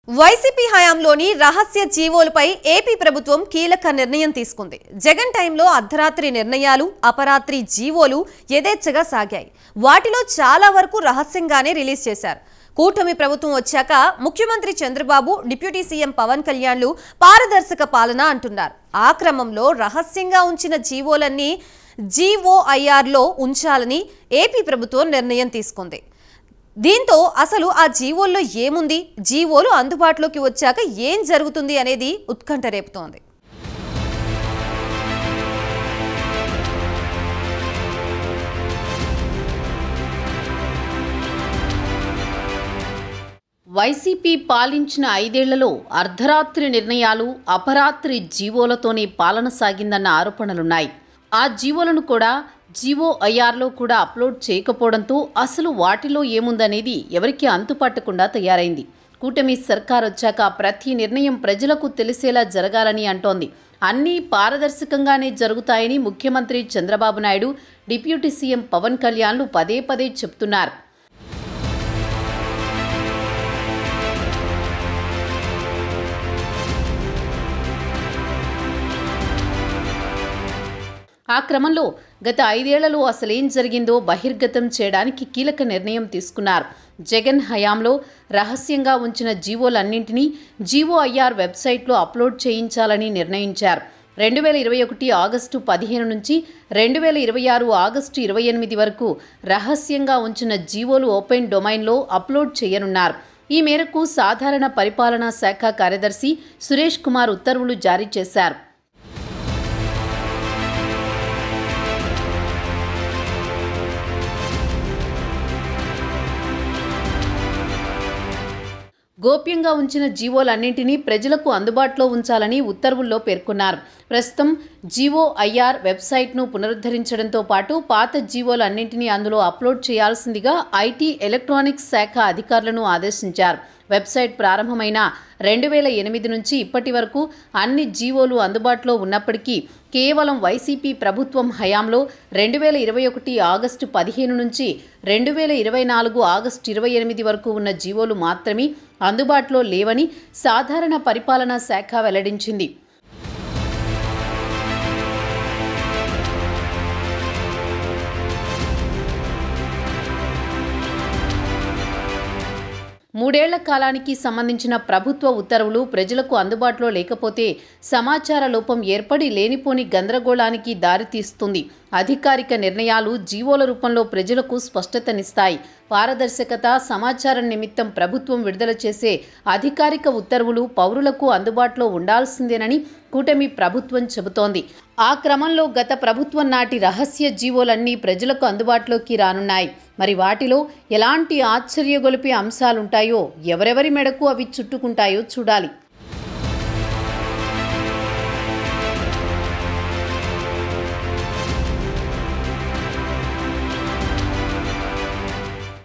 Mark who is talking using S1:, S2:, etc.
S1: YCP హయాంలోని రహస్య జీవోలపై AP ప్రభుత్వం కీలక నిర్ణయం తీసుకుంది జగన్ టైంలో అర్ధరాత్రి నిర్ణయాలు అపరాత్రి జీవోలు యథేచ్ఛగా సాగాయి వాటిలో చాలా వరకు రహస్యంగానే రిలీజ్ చేశారు కూటమి ప్రభుత్వం వచ్చాక ముఖ్యమంత్రి చంద్రబాబు డిప్యూటీ సీఎం పవన్ కళ్యాణ్లు పారదర్శక పాలన అంటున్నారు ఆ క్రమంలో రహస్యంగా ఉంచిన జీవోలన్నీ జీఓఐఆర్లో ఉంచాలని ఏపీ ప్రభుత్వం నిర్ణయం తీసుకుంది దీంతో అసలు ఆ జీవోల్లో ఏముంది జీవోలు అందుబాటులోకి వచ్చాక ఏం జరుగుతుంది అనేది ఉత్కంఠ రేపుతోంది
S2: వైసీపీ పాలించిన ఐదేళ్లలో అర్ధరాత్రి నిర్ణయాలు అపరాత్రి జీవోలతోనే పాలన సాగిందన్న ఆరోపణలున్నాయి ఆ జీవోలను కూడా జీవో ఐఆర్లో కూడా అప్లోడ్ చేయకపోవడంతో అసలు వాటిలో ఏముందనేది ఎవరికీ అంతుపట్టకుండా తయారైంది కూటమి సర్కార్ వచ్చాక ప్రతి నిర్ణయం ప్రజలకు తెలిసేలా జరగాలని అంటోంది అన్నీ పారదర్శకంగానే జరుగుతాయని ముఖ్యమంత్రి చంద్రబాబు నాయుడు డిప్యూటీ సీఎం పవన్ కళ్యాణ్లు పదే పదే చెప్తున్నారు ఆ క్రమంలో గత ఐదేళ్లలో అసలేం జరిగిందో బహిర్గతం చేయడానికి కీలక నిర్ణయం తీసుకున్నారు జగన్ హయాంలో రహస్యంగా ఉంచిన జీవోలన్నింటినీ జీవోఐఆర్ వెబ్సైట్లో అప్లోడ్ చేయించాలని నిర్ణయించారు రెండు వేల ఇరవై ఒకటి ఆగస్టు పదిహేను నుంచి రెండు వేల ఇరవై ఆరు ఆగస్టు ఇరవై ఎనిమిది వరకు రహస్యంగా ఉంచిన జీవోలు ఓపెన్ డొమైన్లో అప్లోడ్ చేయనున్నారు ఈ మేరకు సాధారణ పరిపాలనా శాఖ కార్యదర్శి సురేష్ కుమార్ ఉత్తర్వులు జారీ చేశారు గోప్యంగా ఉంచిన జీవోలన్నింటినీ ప్రజలకు అందుబాటులో ఉంచాలని ఉత్తర్వుల్లో పేర్కొన్నారు ప్రస్తుతం జీవో ఐఆర్ వెబ్సైట్ను పునరుద్ధరించడంతో పాటు పాత జీవోలన్నింటినీ అందులో అప్లోడ్ చేయాల్సిందిగా ఐటీ ఎలక్ట్రానిక్స్ శాఖ అధికారులను ఆదేశించారు వెబ్సైట్ ప్రారంభమైన రెండు వేల ఎనిమిది నుంచి ఇప్పటి వరకు అన్ని జీవోలు అందుబాటులో ఉన్నప్పటికీ కేవలం వైసీపీ ప్రభుత్వం హయాంలో రెండు వేల ఇరవై ఒకటి ఆగస్టు పదిహేను నుంచి రెండు వేల ఇరవై నాలుగు ఆగస్టు ఇరవై ఎనిమిది వరకు ఉన్న జీవోలు మాత్రమే అందుబాటులో లేవని సాధారణ పరిపాలనా శాఖ వెల్లడించింది మూడేళ్ల కాలానికి సంబంధించిన ప్రభుత్వ ఉత్తర్వులు ప్రజలకు అందుబాటులో లేకపోతే సమాచార లోపం ఏర్పడి లేనిపోని గందరగోళానికి దారితీస్తుంది అధికారిక నిర్ణయాలు జీవోల రూపంలో ప్రజలకు స్పష్టతనిస్తాయి పారదర్శకత సమాచారం నిమిత్తం ప్రభుత్వం విడుదల చేసే అధికారిక ఉత్తర్వులు పౌరులకు అందుబాటులో ఉండాల్సిందేనని కూటమి ప్రభుత్వం చెబుతోంది ఆ క్రమంలో గత ప్రభుత్వం నాటి రహస్య జీవోలన్నీ ప్రజలకు అందుబాటులోకి రానున్నాయి మరి వాటిలో ఎలాంటి ఆశ్చర్యగొలిపే అంశాలుంటాయో ఎవరెవరి మెడకు అవి చుట్టుకుంటాయో చూడాలి